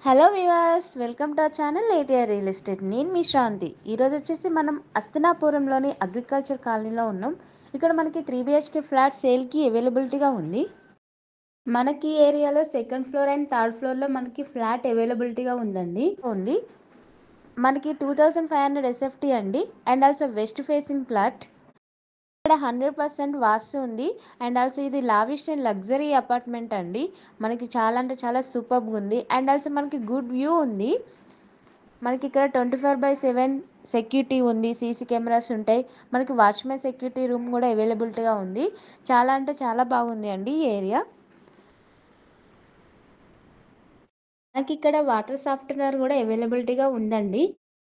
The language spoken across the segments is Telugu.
hello viewers welcome to our channel ATR real estate నేను మీ శ్రాంతి ఈరోజు వచ్చేసి మనం అస్తనాపురంలోని అగ్రికల్చర్ కాలనీలో ఉన్నాం ఇక్కడ మనకి త్రీ బిహెచ్కే ఫ్లాట్ సేల్కి అవైలబిలిటీగా ఉంది మనకి ఈ ఏరియాలో సెకండ్ ఫ్లోర్ అండ్ థర్డ్ ఫ్లోర్లో మనకి ఫ్లాట్ అవైలబిలిటీగా ఉందండి ఉంది మనకి two thousand five hundred SFT అండి and also west facing flat ఇక్కడ హండ్రెడ్ పర్సెంట్ వాస్తు ఉంది అండ్ ఆల్సో ఇది లావిష్ అండ్ లగ్జరీ అపార్ట్మెంట్ అండి మనకి చాలా అంటే చాలా సూపర్గా ఉంది అండ్ ఆల్సో మనకి గుడ్ వ్యూ ఉంది మనకి ఇక్కడ twenty four by seven security ఉంది సీసీ కెమెరాస్ ఉంటాయి మనకి వాచ్మెన్ సెక్యూరిటీ రూమ్ కూడా అవైలబిలిటీగా ఉంది చాలా అంటే చాలా బాగుంది అండి ఈ ఏరియా మనకి ఇక్కడ వాటర్ సాఫ్ట్వేర్ కూడా అవైలబిలిటీగా ఉందండి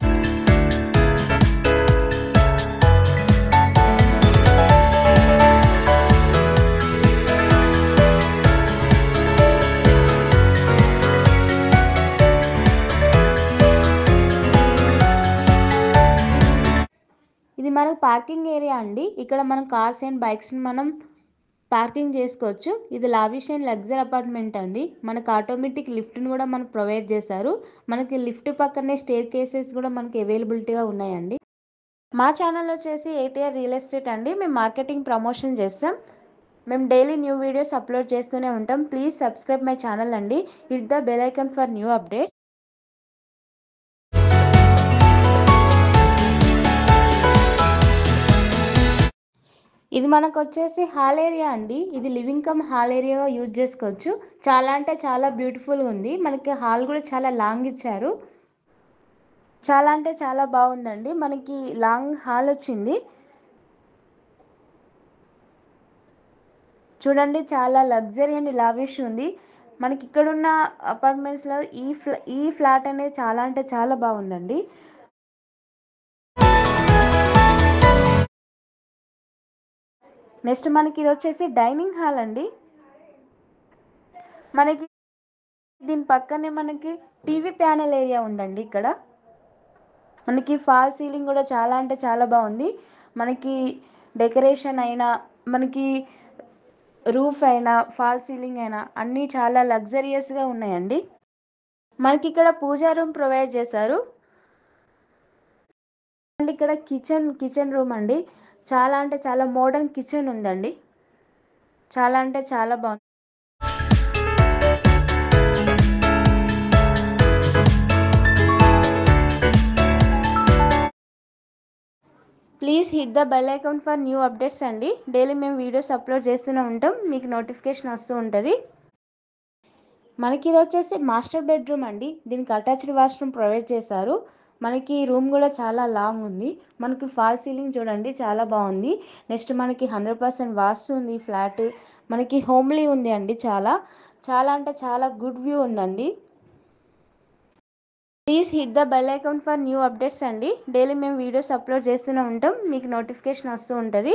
ఇది మనకు పార్కింగ్ ఏరియా అండి ఇక్కడ మనం కార్స్ అండ్ బైక్స్ని మనం పార్కింగ్ చేసుకోవచ్చు ఇది లావిష్ అండ్ లగ్జరీ అపార్ట్మెంట్ అండి మనకు ఆటోమేటిక్ లిఫ్ట్ని కూడా మనకు ప్రొవైడ్ చేశారు మనకి లిఫ్ట్ పక్కనే స్టేర్ కేసెస్ కూడా మనకి అవైలబిలిటీగా ఉన్నాయండి మా ఛానల్ వచ్చేసి ఏటీఆర్ రియల్ ఎస్టేట్ అండి మేము మార్కెటింగ్ ప్రమోషన్ చేస్తాం మేము డైలీ న్యూ వీడియోస్ అప్లోడ్ చేస్తూనే ఉంటాం ప్లీజ్ సబ్స్క్రైబ్ మై ఛానల్ అండి it the bell icon for new update ఇది మనకు వచ్చేసి హాల్ ఏరియా అండి ఇది లివింగ్ కమ్ హాల్ ఏరియాగా యూజ్ చేసుకోవచ్చు చాలా అంటే చాలా బ్యూటిఫుల్గా ఉంది మనకి హాల్ కూడా చాలా లాంగ్ ఇచ్చారు చాలా అంటే చాలా బాగుందండి మనకి లాంగ్ హాల్ వచ్చింది చూడండి చాలా లగ్జరీ అండ్ లావిష్ ఉంది మనకి ఇక్కడున్న అపార్ట్మెంట్స్లో ఈ ఫ్లా ఈ ఫ్లాట్ అనేది చాలా అంటే చాలా బాగుందండి నెక్స్ట్ మనకి ఇది వచ్చేసి డైనింగ్ హాల్ అండి మనకి దీని పక్కనే మనకి టీవీ ప్యానెల్ ఏరియా ఉందండి ఇక్కడ మనకి ఫాల్ సీలింగ్ కూడా చాలా అంటే చాలా బాగుంది మనకి డెకరేషన్ అయినా మనకి రూఫ్ అయినా ఫాల్ సీలింగ్ అయినా అన్నీ చాలా లగ్జరియస్గా ఉన్నాయండి మనకి ఇక్కడ పూజా రూమ్ ప్రొవైడ్ చేశారు అండ్ ఇక్కడ కిచెన్ కిచెన్ రూమ్ అండి చాలా అంటే చాలా మోడర్న్ కిచెన్ ఉందండి చాలా అంటే చాలా బాగుంది please hit the bell icon for new updates అండి డైలీ మేము వీడియోస్ అప్లోడ్ చేస్తూనే ఉంటాం మీకు నోటిఫికేషన్ వస్తూ ఉంటుంది మనకి ఇది వచ్చేసి మాస్టర్ బెడ్రూమ్ అండి దీనికి అటాచ్డ్ వాష్రూమ్ ప్రొవైడ్ చేశారు మనకి రూమ్ కూడా చాలా లాంగ్ ఉంది మనకి ఫాల్ సీలింగ్ చూడండి చాలా బాగుంది నెక్స్ట్ మనకి హండ్రెడ్ పర్సెంట్ వాస్తు ఉంది ఫ్లాట్ మనకి హోమ్లీ ఉంది అండి చాలా చాలా అంటే చాలా గుడ్ వ్యూ ఉందండి please hit the bell icon for new updates అండి డైలీ మేము వీడియోస్ అప్లోడ్ చేస్తూనే ఉంటాం మీకు నోటిఫికేషన్ వస్తూ ఉంటుంది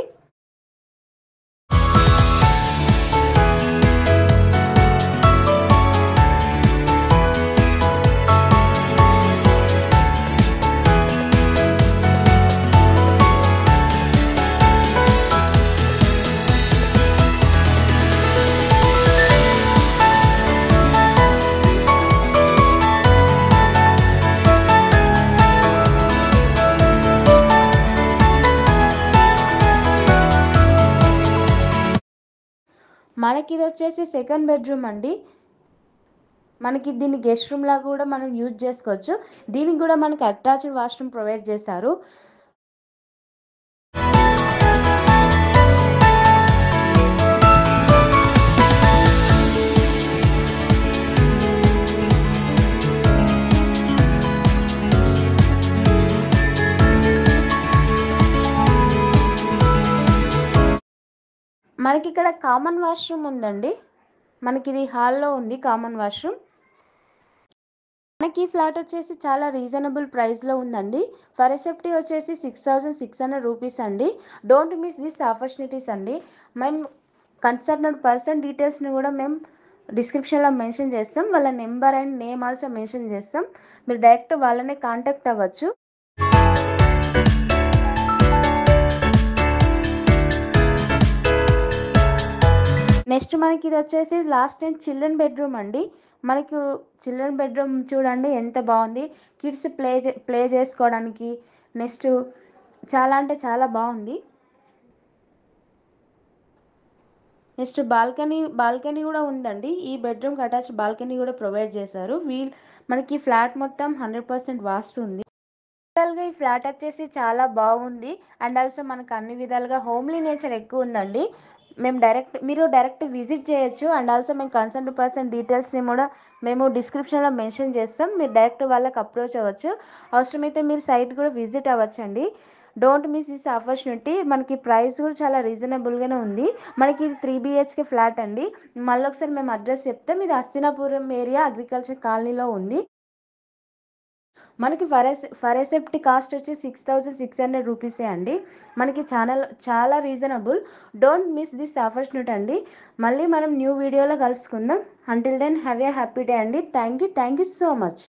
మనకి ఇది వచ్చేసి సెకండ్ బెడ్రూమ్ అండి మనకి దీన్ని గెస్ట్ రూమ్ లాగా కూడా మనం యూజ్ చేసుకోవచ్చు దీనికి కూడా మనకి అటాచ్డ్ వాష్రూమ్ ప్రొవైడ్ చేశారు మనకి ఇక్కడ కామన్ వాష్రూమ్ ఉందండి మనకి ఇది హాల్లో ఉంది కామన్ వాష్రూమ్ మనకి ఈ ఫ్లాట్ వచ్చేసి చాలా రీజనబుల్ ప్రైస్లో ఉందండి ఫర్ సేఫ్టీ వచ్చేసి six thousand six hundred rupees అండి డోంట్ మిస్ దిస్ ఆపర్చునిటీస్ అండి మేము కన్సర్నడ్ పర్సన్ డీటెయిల్స్ని కూడా మేము డిస్క్రిప్షన్లో మెన్షన్ చేస్తాం వాళ్ళ number and name also mention చేస్తాం మీరు డైరెక్ట్ వాళ్ళనే కాంటాక్ట్ అవ్వచ్చు నెక్స్ట్ మనకి ఇది వచ్చేసి లాస్ట్ అండ్ చిల్డ్రన్ బెడ్రూమ్ అండి మనకు చిల్డ్రన్ బెడ్రూమ్ చూడండి ఎంత బాగుంది కిడ్స్ ప్లే ప్లే చేసుకోవడానికి నెక్స్ట్ చాలా అంటే చాలా బాగుంది నెక్స్ట్ బాల్కనీ బాల్కనీ కూడా ఉందండి ఈ బెడ్రూమ్కి అటాచ్ బాల్కనీ కూడా ప్రొవైడ్ చేశారు వీల్ మనకి ఫ్లాట్ మొత్తం హండ్రెడ్ పర్సెంట్ వాస్తు ఉంది ఓవరాల్గా ఈ ఫ్లాట్ వచ్చేసి చాలా బాగుంది అండ్ ఆల్సో మనకు అన్ని విధాలుగా హోమ్లీ నేచర్ ఎక్కువ ఉందండి మేము డైరెక్ట్ మీరు డైరెక్ట్ విజిట్ చేయొచ్చు అండ్ ఆల్సో మేము కన్సర్న్ పర్సన్ డీటెయిల్స్ని కూడా మేము డిస్క్రిప్షన్లో మెన్షన్ చేస్తాం మీరు డైరెక్ట్ వాళ్ళకి అప్రోచ్ అవ్వచ్చు అవసరమైతే మీరు సైట్ కూడా విజిట్ అవ్వచ్చండి డోంట్ మిస్ దిస్ ఆపర్చునిటీ మనకి ప్రైస్ కూడా చాలా రీజనబుల్గానే ఉంది మనకి ఇది త్రీ బిహెచ్కే ఫ్లాట్ అండి మళ్ళీ ఒకసారి మేము అడ్రస్ చెప్తాం ఇది హస్తినాపురం ఏరియా అగ్రికల్చర్ కాలనీలో ఉంది మనకి ఫర్ ఫర్ సేఫ్టీ కాస్ట్ వచ్చి సిక్స్ థౌసండ్ సిక్స్ హండ్రెడ్ రూపీసే అండి మనకి చాలా చాలా reasonable don't miss this opportunity అండి మళ్ళీ మనం న్యూ వీడియోలో కలుసుకుందాం until then have a happy day అండి thank you thank you so much